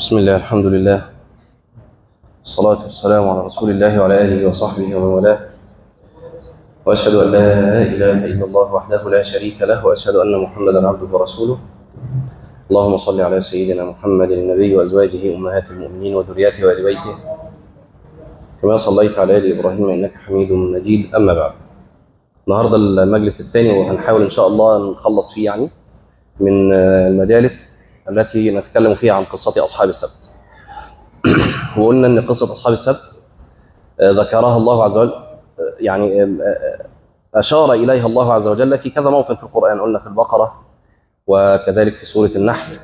بسم الله الحمد لله الصلاة والسلام على رسول الله وعلى آله وصحبه ومن والاه وأشهد أن لا إله إلا الله وحده لا شريك له وأشهد أن محمدا عبده ورسوله اللهم صل على سيدنا محمد النبي وأزواجه أمهات المؤمنين وذرياته وآل بيته كما صليت على آل إبراهيم إنك حميد مجيد أما بعد النهاردة المجلس الثاني وهنحاول إن شاء الله نخلص فيه يعني من المجالس التي نتكلم فيها عن قصة أصحاب السبت وقلنا أن قصة أصحاب السبت ذكرها الله عز وجل يعني أشار إليها الله عز وجل في كذا موطن في القرآن قلنا في البقرة وكذلك في سورة النحل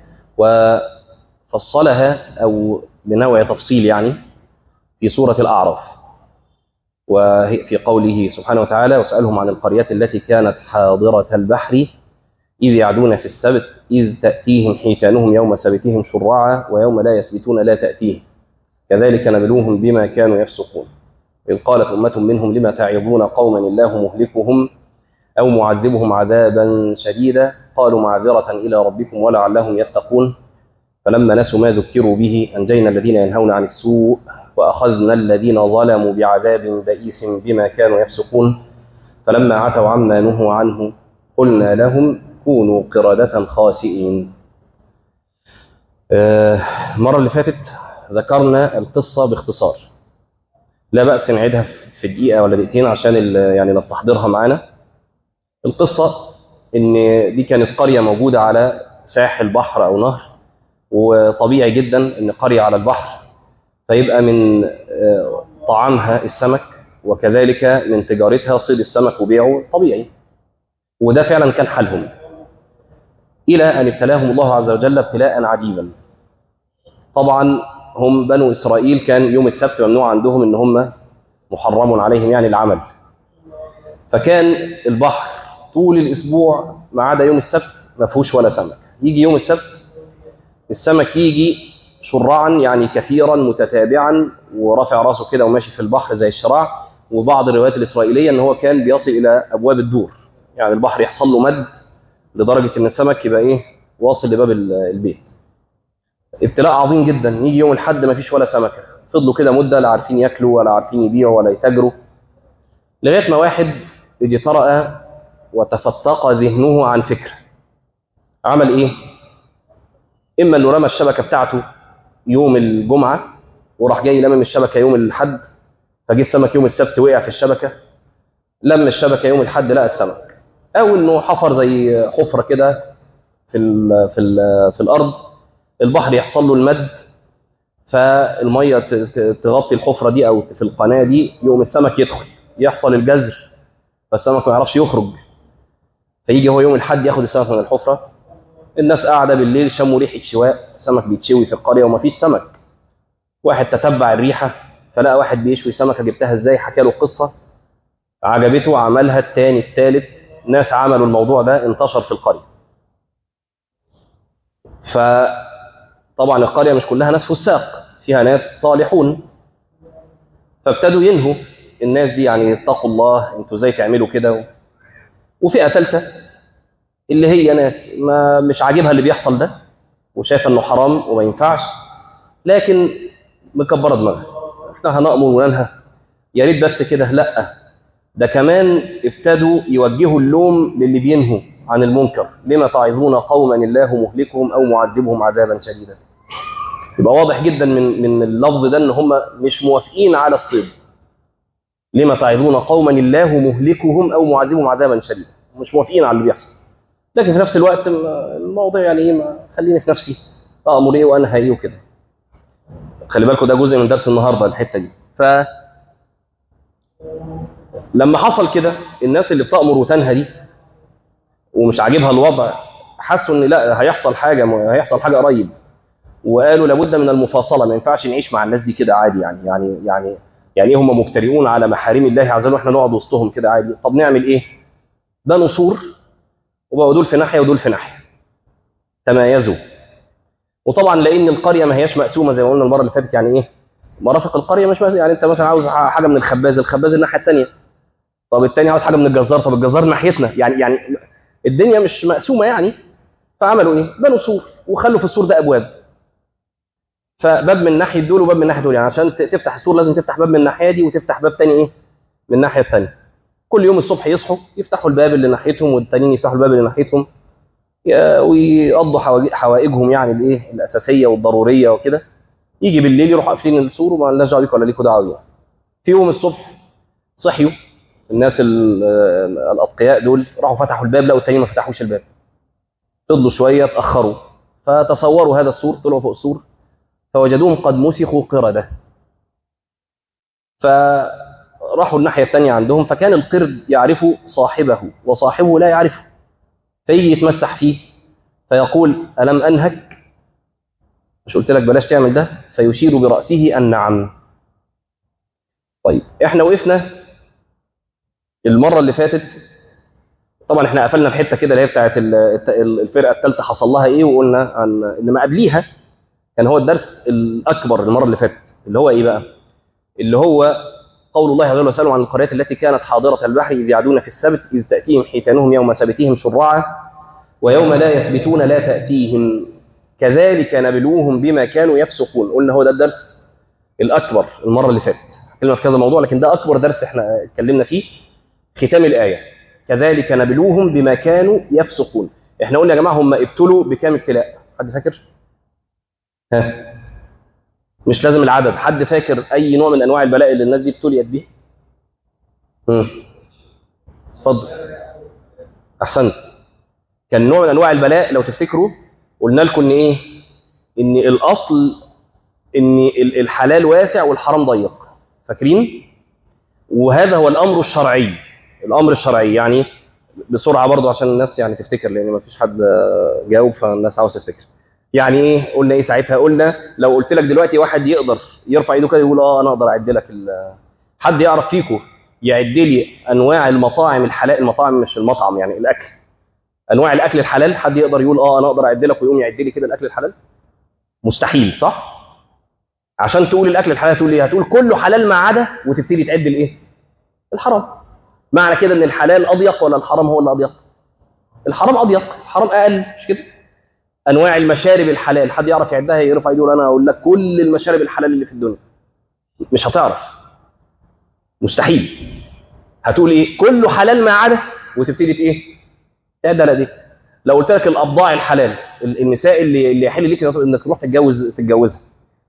وفصلها أو بنوع تفصيل يعني في سورة الأعراف وفي قوله سبحانه وتعالى واسألهم عن القرية التي كانت حاضرة البحر إذ يعدون في السبت إذ تأتيهم حيتانهم يوم سبتهم شرعا ويوم لا يسبتون لا تأتيهم كذلك نبلوهم بما كانوا يفسقون إذ قالت أمة منهم لما تعظون قوما الله مهلكهم أو معذبهم عذابا شديدا قالوا معذرة إلى ربكم ولعلهم يتقون فلما نسوا ما ذكروا به أنجينا الذين ينهون عن السوء وأخذنا الذين ظلموا بعذاب بئيس بما كانوا يفسقون فلما عتوا عما نهوا عنه قلنا لهم كونوا قردة خاسئين المرة اللي فاتت ذكرنا القصة باختصار لا بأس نعيدها في دقيقة ولا دقيقتين عشان يعني نستحضرها معانا القصة إن دي كانت قرية موجودة على ساحل بحر أو نهر وطبيعي جدا إن قرية على البحر فيبقى من طعامها السمك وكذلك من تجارتها صيد السمك وبيعه طبيعي وده فعلا كان حالهم إلى أن ابتلاهم الله عز وجل ابتلاء عجيبا طبعا هم بنو إسرائيل كان يوم السبت ممنوع عندهم إن هم محرم عليهم يعني العمل فكان البحر طول الأسبوع ما عدا يوم السبت ما فيهوش ولا سمك يجي يوم السبت السمك يجي شرعا يعني كثيرا متتابعا ورافع راسه كده وماشي في البحر زي الشراع وبعض الروايات الإسرائيلية ان هو كان بيصل إلى أبواب الدور يعني البحر يحصل له مد لدرجة ان السمك يبقى ايه واصل لباب البيت ابتلاء عظيم جدا يجي يوم الحد ما فيش ولا سمكة فضلوا كده مدة لا عارفين ياكلوا ولا عارفين يبيعوا ولا يتاجروا لغاية ما واحد اجترأ وتفتق ذهنه عن فكرة عمل ايه اما انه رمى الشبكة بتاعته يوم الجمعة وراح جاي لمم الشبكة يوم الحد فجه السمك يوم السبت وقع في الشبكة لم الشبكة يوم الحد لقى السمك او انه حفر زي حفرة كده في ال في ال في الارض البحر يحصل له المد فالميه تغطي الحفرة دي او في القناة دي يوم السمك يدخل يحصل الجزر فالسمك ما يعرفش يخرج فيجي هو يوم الحد ياخد السمك من الحفرة الناس قاعدة بالليل شموا ريحة شواء سمك بيتشوي في القرية وما فيش سمك واحد تتبع الريحة فلقى واحد بيشوي سمكة جبتها ازاي حكى له القصة عجبته عملها التاني التالت ناس عملوا الموضوع ده انتشر في القرية فطبعا القرية مش كلها ناس فساق فيها ناس صالحون فابتدوا ينهوا الناس دي يعني اتقوا الله انتوا ازاي تعملوا كده وفئة ثالثة اللي هي ناس ما مش عاجبها اللي بيحصل ده وشايفه انه حرام وما ينفعش لكن مكبره دماغها احنا هنأمر وننهى يا ريت بس كده لا ده كمان ابتدوا يوجهوا اللوم للي بينهوا عن المنكر لما تعظون قوما الله مهلكهم او معذبهم عذابا شديدا يبقى واضح جدا من من اللفظ ده ان هم مش موافقين على الصيد لما تعظون قوما الله مهلكهم او معذبهم عذابا شديدا مش موافقين على اللي بيحصل لكن في نفس الوقت الموضوع يعني ايه خليني في نفسي امر ايه وانهى ايه وكده خلي بالكم ده جزء من درس النهارده الحته دي ف لما حصل كده الناس اللي بتامر وتنهى دي ومش عاجبها الوضع حسوا ان لا هيحصل حاجه هيحصل حاجه قريب وقالوا لابد من المفاصله ما ينفعش نعيش مع الناس دي كده عادي يعني يعني يعني يعني هم مجترئون على محارم الله عز وجل واحنا نقعد وسطهم كده عادي طب نعمل ايه بنوا سور وبقوا دول في ناحيه ودول في ناحيه تمايزوا وطبعا لان القريه ما هياش مقسومه زي ما قلنا المره اللي فاتت يعني ايه مرافق القريه مش مقسومه يعني انت مثلا عاوز حاجه من الخباز الخباز الناحيه الثانيه طب الثاني عاوز حاجه من الجزار طب الجزار ناحيتنا يعني يعني الدنيا مش مقسومه يعني فعملوا ايه بنوا سور وخلوا في السور ده ابواب فباب من ناحيه دول وباب من ناحيه دول يعني عشان ت- تفتح السور لازم تفتح باب من الناحيه دي وتفتح باب تاني ايه من الناحيه الثانيه كل يوم الصبح يصحوا يفتحوا الباب اللي ناحيتهم والتانيين يفتحوا الباب اللي ناحيتهم ي- ويقضوا حواج- حوائجهم يعني الايه الاساسيه والضروريه وكده يجي بالليل يروح قافلين السور وما لناش دعوه بيك ولا ليكوا دعوه بينا في يوم الصبح صحيوا الناس ال- الاتقياء دول راحوا فتحوا الباب لقوا التانيين ما فتحوش الباب فضلوا شويه اتاخروا فتصوروا هذا السور طلعوا فوق السور فوجدوهم قد مسخوا قردة فراحوا الناحية الثانية عندهم فكان القرد يعرف صاحبه وصاحبه لا يعرفه فيجي يتمسح فيه فيقول ألم أنهك مش قلت لك بلاش تعمل ده فيشير برأسه النعم طيب احنا وقفنا المرة اللي فاتت طبعا احنا قفلنا في حته كده اللي هي بتاعت ال- الت- الفرقه الثالثه حصل لها ايه وقلنا عن ان ما قبليها كان هو الدرس الاكبر المره اللي فاتت اللي هو ايه بقى؟ اللي هو قول الله عز وجل وسلم عن القريات التي كانت حاضره البحر اذ يعدون في السبت اذ تاتيهم حيتانهم يوم سبتهم شرعا ويوم لا يسبتون لا تاتيهم كذلك نبلوهم بما كانوا يفسقون قلنا هو ده الدرس الاكبر المره اللي فاتت اتكلمنا في كذا موضوع لكن ده اكبر درس احنا اتكلمنا فيه ختام الايه كذلك نبلوهم بما كانوا يفسقون احنا قلنا يا جماعه هم ابتلوا بكام ابتلاء حد فاكر ها مش لازم العدد حد فاكر اي نوع من انواع البلاء اللي الناس دي ابتليت بيه امم اتفضل احسنت كان نوع من انواع البلاء لو تفتكروا قلنا لكم ان ايه ان الاصل ان ال- الحلال واسع والحرام ضيق فاكرين وهذا هو الامر الشرعي الامر الشرعي يعني بسرعه برضو عشان الناس يعني تفتكر لان ما فيش حد آه، جاوب فالناس عاوز تفتكر يعني ايه قلنا ايه ساعتها قلنا لو قلت لك دلوقتي واحد يقدر يرفع ايده كده يقول اه انا اقدر اعد لك ال- حد يعرف فيكم يعد لي انواع المطاعم الحلال المطاعم مش المطعم يعني الاكل انواع الاكل الحلال حد يقدر يقول اه انا اقدر اعد لك ويقوم يعد لي كده الاكل الحلال مستحيل صح عشان تقول الاكل الحلال هتقول ايه هتقول كله حلال ما عدا وتبتدي تعد الايه الحرام معنى كده ان الحلال اضيق ولا الحرام هو اللي اضيق الحرام اضيق الحرام اقل مش كده انواع المشارب الحلال حد يعرف يعدها يرفع يقول انا اقول لك كل المشارب الحلال اللي في الدنيا مش هتعرف مستحيل هتقول ايه كله حلال ما عدا وتبتدي ايه تعد على دي لو قلت لك الابضاع الحلال ال- النساء اللي اللي يحل ليك انك تروح تتجوز تتجوزها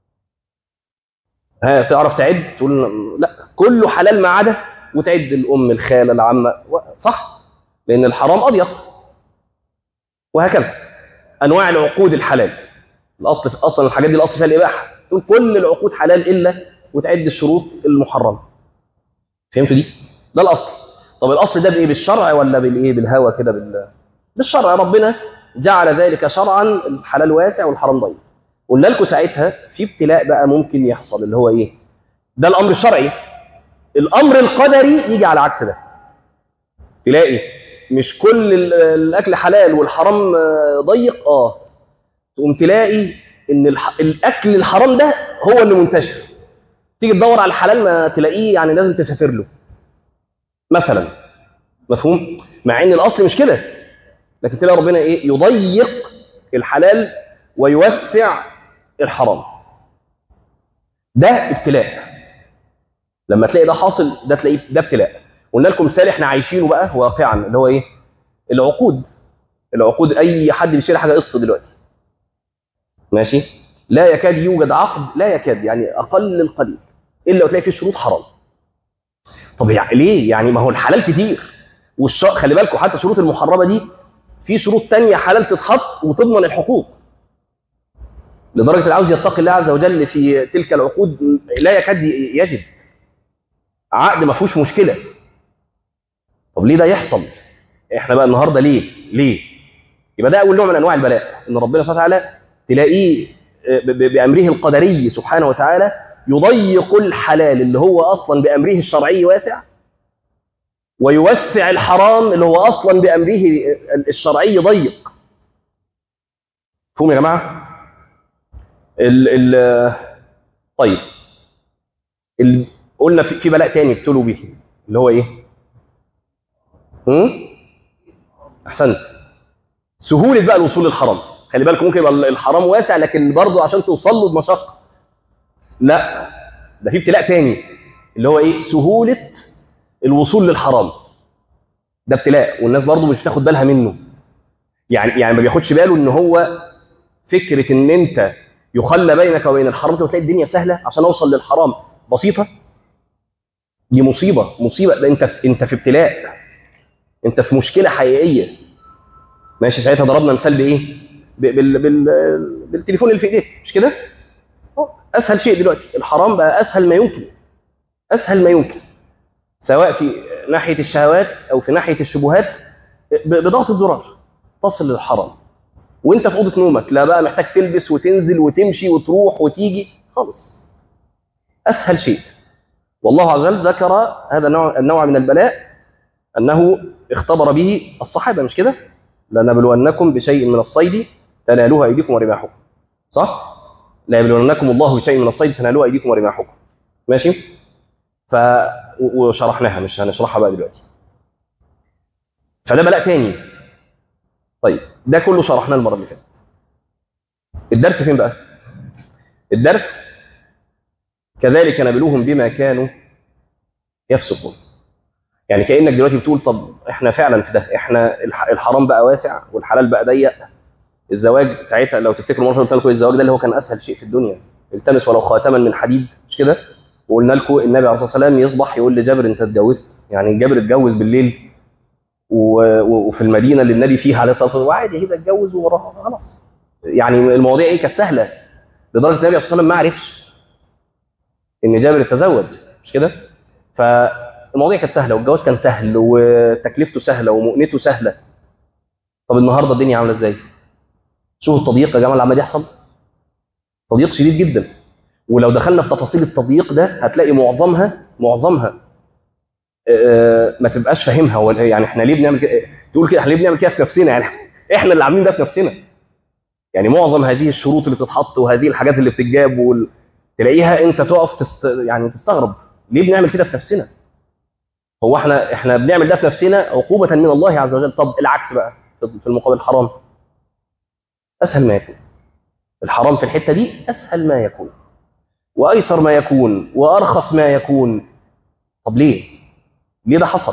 ها تعرف تعد تقول لا كله حلال ما عدا وتعد الام الخاله العمه و- صح لان الحرام اضيق وهكذا انواع العقود الحلال الاصل في اصلا الحاجات دي الاصل فيها الاباحه تقول كل العقود حلال الا وتعد الشروط المحرمه فهمتوا دي ده الاصل طب الاصل ده بايه بالشرع ولا بالايه بالهوى كده بال بالشرع ربنا جعل ذلك شرعا الحلال واسع والحرام ضيق قلنا لكم ساعتها في ابتلاء بقى ممكن يحصل اللي هو ايه ده الامر الشرعي الامر القدري يجي على عكس ده تلاقي مش كل ال- الاكل حلال والحرام آه، ضيق اه تقوم تلاقي ان الح... الاكل الحرام ده هو اللي منتشر تيجي تدور على الحلال ما تلاقيه يعني لازم تسافر له مثلا مفهوم مع ان الاصل مش كده لكن تلاقي ربنا ايه يضيق الحلال ويوسع الحرام ده ابتلاء لما تلاقي ده حاصل ده تلاقيه ده ابتلاء قلنا لكم مثال احنا عايشينه بقى واقعا اللي هو ايه العقود العقود اي حد بيشتري حاجه قسط دلوقتي ماشي لا يكاد يوجد عقد لا يكاد يعني اقل القليل الا وتلاقي فيه شروط حرام طب يعني ليه يعني ما هو الحلال كتير والش... خلي بالكم حتى الشروط المحرمه دي في شروط تانية حلال تتحط وتضمن الحقوق لدرجه اللي عاوز يتقي الله عز وجل في تلك العقود لا يكاد يجد عقد ما فيهوش مشكله طب ليه ده يحصل احنا بقى النهارده ليه ليه يبقى ده اول نوع من انواع البلاء ان ربنا سبحانه وتعالى تلاقيه ب- ب- بامره القدري سبحانه وتعالى يضيق الحلال اللي هو اصلا بامره الشرعي واسع ويوسع الحرام اللي هو اصلا بامره الشرعي ضيق فهم يا جماعه ال ال طيب ال قلنا في, في بلاء تاني ابتلوا به اللي هو ايه هم؟ احسنت سهوله بقى الوصول للحرام خلي بالك ممكن يبقى الحرام واسع لكن برضه عشان توصل له بمشقه لا ده في ابتلاء تاني اللي هو ايه سهوله الوصول للحرام ده ابتلاء والناس برضه مش بتاخد بالها منه يعني يعني ما بياخدش باله ان هو فكره ان انت يخلى بينك وبين الحرام كده وتلاقي الدنيا سهله عشان اوصل للحرام بسيطه دي مصيبه مصيبه ده انت في انت في ابتلاء انت في مشكله حقيقيه ماشي ساعتها ضربنا مثال بايه ب- بال بال بالتليفون اللي في ايديك مش كده اسهل شيء دلوقتي الحرام بقى اسهل ما يمكن اسهل ما يمكن سواء في ناحيه الشهوات او في ناحيه الشبهات ب- بضغط الزرار تصل للحرام وانت في اوضه نومك لا بقى محتاج تلبس وتنزل وتمشي وتروح وتيجي خالص اسهل شيء والله عز وجل ذكر هذا النوع النوع من البلاء انه اختبر به الصحابه مش كده لنبلونكم بشيء من الصيد تنالوها ايديكم ورماحكم صح لا يبلونكم الله بشيء من الصيد تنالوها ايديكم ورماحكم ماشي ف و- وشرحناها مش هنشرحها بقى دلوقتي فده بلاء تاني طيب ده كله شرحناه المره اللي فاتت الدرس فين بقى الدرس كذلك نبلوهم بما كانوا يفسقون يعني كانك دلوقتي بتقول طب احنا فعلا في ده احنا الح- الحرام بقى واسع والحلال بقى ضيق الزواج ساعتها لو تفتكروا مره قلت لكم الزواج ده اللي هو كان اسهل شيء في الدنيا التمس ولو خاتما من حديد مش كده وقلنا لكم النبي عليه الصلاه والسلام يصبح يقول لجابر انت اتجوزت يعني جابر اتجوز بالليل و- و- وفي المدينه اللي النبي فيها عليه الصلاه والسلام وعادي كده اتجوز وراها خلاص يعني المواضيع ايه كانت سهله لدرجه النبي عليه الصلاه والسلام ما عرفش ان جابر تزوج مش كده فالمواضيع كانت سهله والجواز كان سهل وتكلفته سهله ومؤنته سهله طب النهارده الدنيا عامله ازاي شوفوا التضييق يا جماعه اللي عمال يحصل تضييق شديد جدا ولو دخلنا في تفاصيل التضييق ده هتلاقي معظمها معظمها آه، ما تبقاش فاهمها هو يعني احنا ليه بنعمل كده تقول كده احنا ليه بنعمل كده في نفسنا يعني احنا اللي عاملين ده في نفسنا يعني معظم هذه الشروط اللي بتتحط وهذه الحاجات اللي بتتجاب وال... تلاقيها انت تقف تست... يعني تستغرب ليه بنعمل كده في نفسنا هو احنا احنا بنعمل ده في نفسنا عقوبة من الله عز وجل طب العكس بقى في المقابل الحرام اسهل ما يكون الحرام في الحتة دي اسهل ما يكون وايسر ما يكون وارخص ما يكون طب ليه ليه ده حصل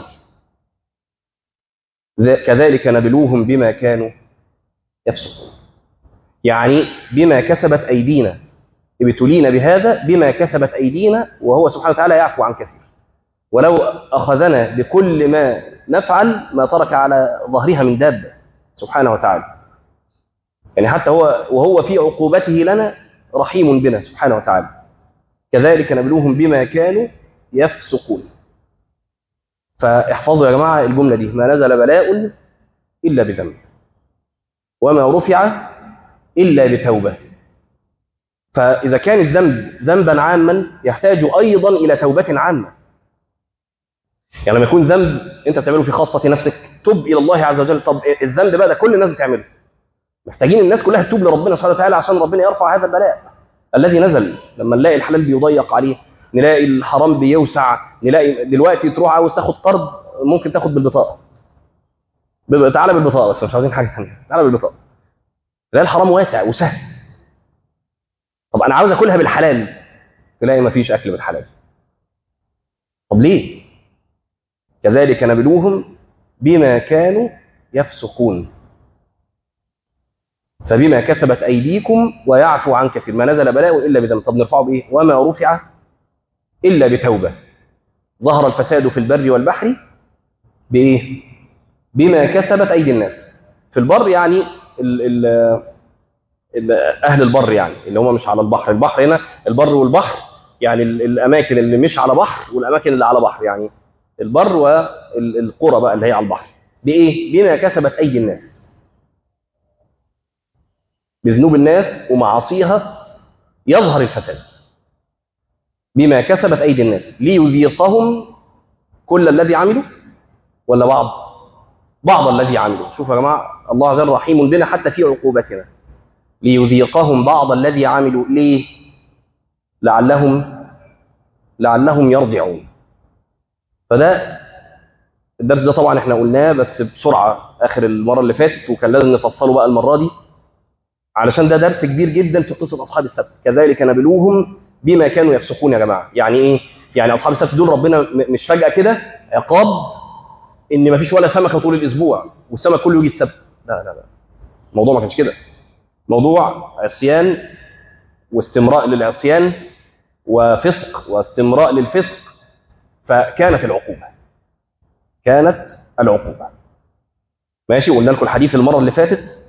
ذ- كذلك نبلوهم بما كانوا يفسقون يعني بما كسبت ايدينا ابتلينا بهذا بما كسبت ايدينا وهو سبحانه وتعالى يعفو عن كثير ولو اخذنا بكل ما نفعل ما ترك على ظهرها من دابه سبحانه وتعالى يعني حتى هو وهو في عقوبته لنا رحيم بنا سبحانه وتعالى كذلك نبلوهم بما كانوا يفسقون فاحفظوا يا جماعه الجمله دي ما نزل بلاء الا بذنب وما رفع الا بتوبه فاذا كان الذنب ذنبا عاما يحتاج ايضا الى توبه عامه يعني لما يكون ذنب انت بتعمله في خاصه نفسك تب الى الله عز وجل طب الذنب بقى ده كل الناس بتعمله محتاجين الناس كلها تتوب لربنا سبحانه وتعالى عشان ربنا يرفع هذا البلاء الذي نزل لما نلاقي الحلال بيضيق عليه نلاقي الحرام بيوسع نلاقي دلوقتي تروح عاوز تاخد قرض ممكن تاخد بالبطاقه بيبقى تعالى بالبطاقه بس مش عاوزين حاجه ثانيه تعالى بالبطاقه تلاقي الحرام واسع وسهل طب انا عاوز اكلها بالحلال تلاقي ما فيش اكل بالحلال طب ليه كذلك نبلوهم بما كانوا يفسقون فبما كسبت ايديكم ويعفو عن كثير ما نزل بلاء الا بذنب طب نرفعه بايه وما رفع الا بتوبه ظهر الفساد في البر والبحر بايه بما كسبت ايدي الناس في البر يعني ال ال ال اهل البر يعني اللي هم مش على البحر البحر هنا البر والبحر يعني ال- الاماكن اللي مش على بحر والاماكن اللي على بحر يعني البر والقرى بقى اللي هي على البحر بايه بما كسبت ايدي الناس بذنوب الناس ومعاصيها يظهر الفساد بما كسبت ايدي الناس ليذيقهم كل الذي عملوا ولا بعض بعض الذي عملوا شوفوا يا جماعه الله عز وجل رحيم بنا حتى في عقوبتنا ليذيقهم بعض الذي عملوا ليه لعلهم لعلهم يرجعون فده الدرس ده طبعا احنا قلناه بس بسرعه اخر المره اللي فاتت وكان لازم نفصله بقى المره دي علشان ده درس كبير جدا في قصه اصحاب السبت كذلك نبلوهم بما كانوا يفسقون يا جماعه يعني ايه يعني اصحاب السبت دول ربنا م- مش فجاه كده عقاب ان مفيش ولا سمكه طول الاسبوع والسمك كله يجي السبت لا لا لا الموضوع ما كانش كده موضوع عصيان واستمراء للعصيان وفسق واستمراء للفسق فكانت العقوبه كانت العقوبه ماشي قلنا لكم الحديث المره اللي فاتت